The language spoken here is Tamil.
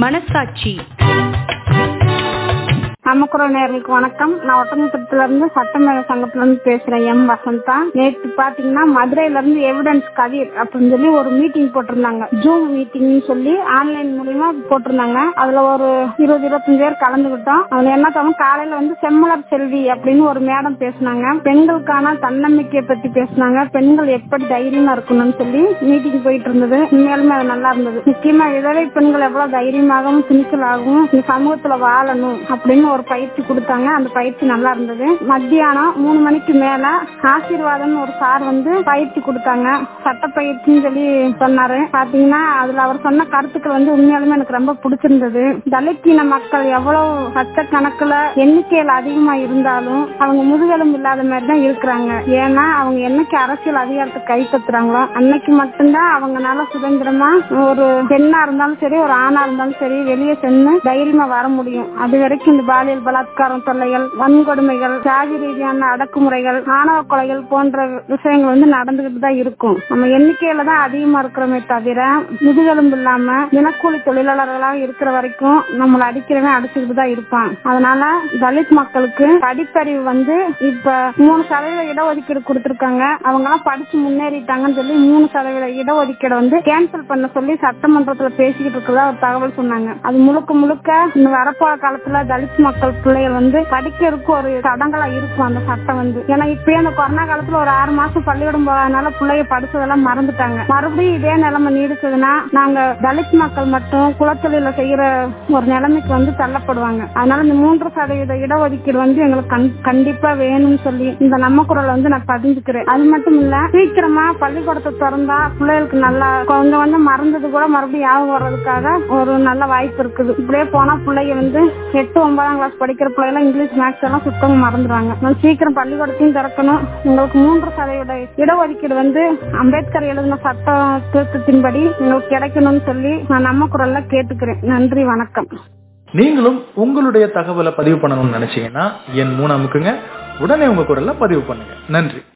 மனசாட்சி நமக்குற நேர்களுக்கு வணக்கம் நான் ஒட்டமுத்திரத்துல இருந்து சட்டமேல சங்கத்துல இருந்து பேசுறேன் எம் வசந்தா நேற்று பாத்தீங்கன்னா மதுரையில இருந்து எவிடன்ஸ் கதிர் அப்படின்னு சொல்லி ஒரு மீட்டிங் போட்டிருந்தாங்க ஜூம் மீட்டிங் சொல்லி ஆன்லைன் மூலியமா போட்டிருந்தாங்க அதுல ஒரு இருபது இருபத்தஞ்சு பேர் கலந்துகிட்டோம் அதுல என்ன தவிர காலையில வந்து செம்மலர் செல்வி அப்படின்னு ஒரு மேடம் பேசினாங்க பெண்களுக்கான தன்னம்பிக்கையை பத்தி பேசினாங்க பெண்கள் எப்படி தைரியமா இருக்கணும்னு சொல்லி மீட்டிங் போயிட்டு இருந்தது உண்மையாலுமே அது நல்லா இருந்தது முக்கியமா விதவை பெண்கள் எவ்வளவு தைரியமாகவும் துணிச்சலாகவும் இந்த சமூகத்துல வாழணும் அப்படின்னு ஒரு பயிற்சி கொடுத்தாங்க அந்த பயிற்சி நல்லா இருந்தது மத்தியானம் மூணு மணிக்கு மேல ஆசீர்வாதம் ஒரு சார் வந்து பயிற்சி கொடுத்தாங்க சட்ட பயிற்சின்னு சொல்லி சொன்னாரு பாத்தீங்கன்னா அதுல அவர் சொன்ன கருத்துக்கள் வந்து உண்மையாலுமே எனக்கு ரொம்ப பிடிச்சிருந்தது தலித்தின மக்கள் எவ்வளவு லட்சக்கணக்குல எண்ணிக்கையில் அதிகமா இருந்தாலும் அவங்க முதுகெலும்பு இல்லாத மாதிரி தான் இருக்கிறாங்க ஏன்னா அவங்க என்னைக்கு அரசியல் அதிகாரத்தை கைப்பற்றுறாங்களோ அன்னைக்கு மட்டும்தான் அவங்கனால சுதந்திரமா ஒரு பெண்ணா இருந்தாலும் சரி ஒரு ஆணா இருந்தாலும் சரி வெளியே சென்று தைரியமா வர முடியும் அது வரைக்கும் இந்த பாலியல் பலாத்காரம் தொல்லைகள் வன்கொடுமைகள் ஜாதி ரீதியான அடக்குமுறைகள் ஆணவ கொலைகள் போன்ற விஷயங்கள் வந்து நடந்துகிட்டு தான் இருக்கும் நம்ம எண்ணிக்கையில தான் அதிகமா இருக்கிறோமே தவிர முதுகெலும்பு இல்லாம தினக்கூலி தொழிலாளர்களாக இருக்கிற வரைக்கும் நம்மளை அடிக்கிறவன் அடிச்சுக்கிட்டு தான் இருப்பான் அதனால தலித் மக்களுக்கு படிப்பறிவு வந்து இப்ப மூணு சதவீத இடஒதுக்கீடு கொடுத்திருக்காங்க அவங்க எல்லாம் படிச்சு முன்னேறிட்டாங்கன்னு சொல்லி மூணு சதவீத இடஒதுக்கீடு வந்து கேன்சல் பண்ண சொல்லி சட்டமன்றத்துல பேசிக்கிட்டு இருக்கிறதா ஒரு தகவல் சொன்னாங்க அது முழுக்க முழுக்க இன்னும் வரப்போற காலத்துல தலித் மக்கள் பிள்ளைகள் வந்து படிக்கிறதுக்கு ஒரு தடங்களா இருக்கும் அந்த சட்டம் வந்து ஏன்னா இப்பயே அந்த கொரோனா காலத்துல ஒரு ஆறு மாசம் பள்ளிக்கூடம் போகாதனால பிள்ளைய படிச்சதெல்லாம் மறந்துட்டாங்க மறுபடியும் இதே நிலைமை நீடிச்சதுன்னா நாங்க தலித் மக்கள் மட்டும் குலத்தொழில செய்யற ஒரு நிலைமைக்கு வந்து தள்ளப்படுவாங்க அதனால இந்த மூன்று சதவீத இடஒதுக்கீடு வந்து எங்களுக்கு கண்- கண்டிப்பா வேணும்னு சொல்லி இந்த நம்ம குரலை வந்து நான் பதிஞ்சுக்கிறேன் அது மட்டும் இல்ல சீக்கிரமா பள்ளிக்கூடத்தை திறந்தா பிள்ளைகளுக்கு நல்லா கொஞ்சம் கொஞ்சம் மறந்தது கூட மறுபடியும் ஞாபகம் வர்றதுக்காக ஒரு நல்ல வாய்ப்பு இருக்குது இப்படியே போனா பிள்ளைங்க வந்து எட்டு ஒன்பதாம் கிளாஸ் படிக்கிற பிள்ளைங்க இங்கிலீஷ் மேக்ஸ் எல்லாம் சுத்தமா மறந்துடுவாங்க அதனால சீக்கிரம் பள்ளிக்கூடத்தையும் திறக்கணும் உங்களுக்கு மூன்று சதவீத இடஒதுக்கீடு வந்து அம்பேத்கர் எழுதின சட்ட திருத்தத்தின்படி உங்களுக்கு கிடைக்கணும்னு சொல்லி நான் நம்ம குரல்ல கேட்டுக்கிறேன் நன்றி வணக்கம் நீங்களும் உங்களுடைய தகவலை பதிவு பண்ணணும்னு நினைச்சீங்கன்னா என் மூணு அமுக்குங்க உடனே உங்க குரல்ல பதிவு பண்ணுங்க நன்றி